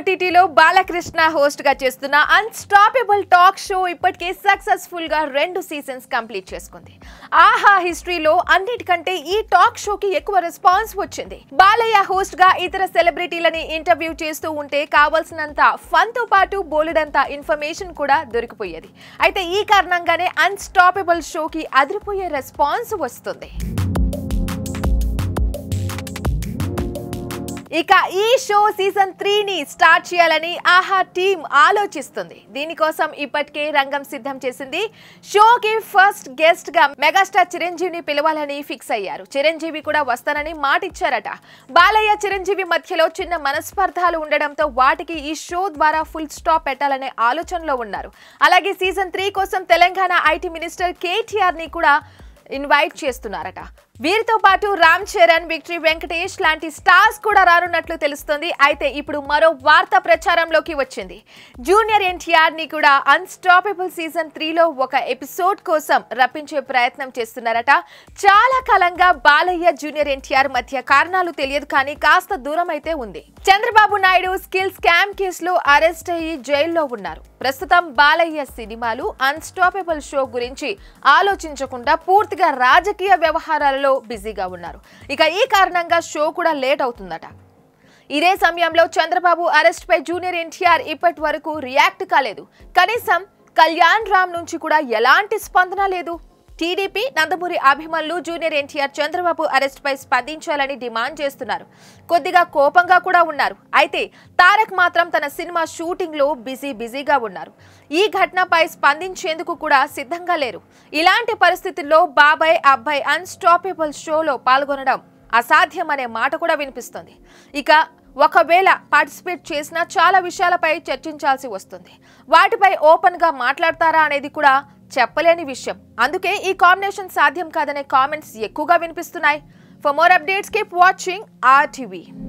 ఓటీటీలో బాలకృష్ణ హోస్ట్ గా చేస్తున్న అన్స్టాపబుల్ టాక్ షో ఇప్పటికే సక్సెస్ఫుల్ గా రెండు సీజన్స్ కంప్లీట్ చేసుకుంది ఆహా హిస్టరీలో అన్నిటికంటే ఈ టాక్ షోకి ఎక్కువ రెస్పాన్స్ వచ్చింది బాలయ్య హోస్ట్ గా ఇతర సెలబ్రిటీలని ఇంటర్వ్యూ చేస్తూ ఉంటే కావాల్సినంత ఫన్ తో పాటు బోలెడంత ఇన్ఫర్మేషన్ కూడా దొరికిపోయేది అయితే ఈ కారణంగానే అన్స్టాపబుల్ షోకి అదిరిపోయే రెస్పాన్స్ వస్తుంది ఇక ఈ షో సీజన్ త్రీని స్టార్ట్ చేయాలని ఆహా టీం ఆలోచిస్తుంది దీనికోసం ఇప్పటికే రంగం సిద్ధం చేసింది షోకి ఫస్ట్ గెస్ట్ గా మెగాస్టార్ చిరంజీవిని పిలవాలని ఫిక్స్ అయ్యారు చిరంజీవి కూడా వస్తానని మాట ఇచ్చారట బాలయ్య చిరంజీవి మధ్యలో చిన్న మనస్పర్ధాలు ఉండడంతో వాటికి ఈ షో ద్వారా ఫుల్ స్టాప్ పెట్టాలనే ఆలోచనలో ఉన్నారు అలాగే సీజన్ త్రీ కోసం తెలంగాణ ఐటీ మినిస్టర్ కేటీఆర్ ని కూడా ఇన్వైట్ చేస్తున్నారట వీరితో పాటు రామ్ చరణ్ విక్టరీ వెంకటేష్ లాంటి స్టార్స్ కూడా రానున్నట్లు తెలుస్తుంది అయితే ఇప్పుడు మరో వార్త ప్రచారంలోకి వచ్చింది జూనియర్ ఎన్టీఆర్ ని కూడా అన్స్టాపబుల్ సీజన్ త్రీలో ఒక ఎపిసోడ్ కోసం రప్పించే ప్రయత్నం చేస్తున్నారట చాలా కాలంగా బాలయ్య జూనియర్ ఎన్టీఆర్ మధ్య కారణాలు తెలియదు కానీ కాస్త దూరం అయితే ఉంది చంద్రబాబు నాయుడు స్కిల్ స్కామ్ కేసులో అరెస్ట్ అయ్యి జైల్లో ఉన్నారు ప్రస్తుతం బాలయ్య సినిమాలు అన్స్టాపబుల్ షో గురించి ఆలోచించకుండా పూర్తిగా రాజకీయ వ్యవహారాలలో బిజీగా ఉన్నారు ఇక ఈ కారణంగా షో కూడా లేట్ అవుతుందట ఇదే సమయంలో చంద్రబాబు అరెస్ట్ పై జూనియర్ ఎన్టీఆర్ ఇప్పటి వరకు రియాక్ట్ కాలేదు కనీసం కళ్యాణ్ రామ్ నుంచి కూడా ఎలాంటి స్పందన లేదు టీడీపీ నందమూరి అభిమానులు జూనియర్ ఎన్టీఆర్ చంద్రబాబు అరెస్ట్ పై స్పందించాలని డిమాండ్ చేస్తున్నారు కొద్దిగా కోపంగా కూడా ఉన్నారు అయితే తారక్ మాత్రం తన సినిమా షూటింగ్ లో బిజీ బిజీగా ఉన్నారు ఈ ఘటనపై స్పందించేందుకు కూడా సిద్ధంగా లేరు ఇలాంటి పరిస్థితుల్లో బాబాయ్ అబ్బాయి అన్స్టాపబుల్ షోలో పాల్గొనడం అసాధ్యం అనే మాట కూడా వినిపిస్తుంది ఇక ఒకవేళ పార్టిసిపేట్ చేసినా చాలా విషయాలపై చర్చించాల్సి వస్తుంది వాటిపై ఓపెన్ గా మాట్లాడతారా అనేది కూడా చెప్పలేని విషయం అందుకే ఈ కాంబినేషన్ సాధ్యం కాదనే కామెంట్స్ ఎక్కువగా వినిపిస్తున్నాయి for more updates keep watching R TV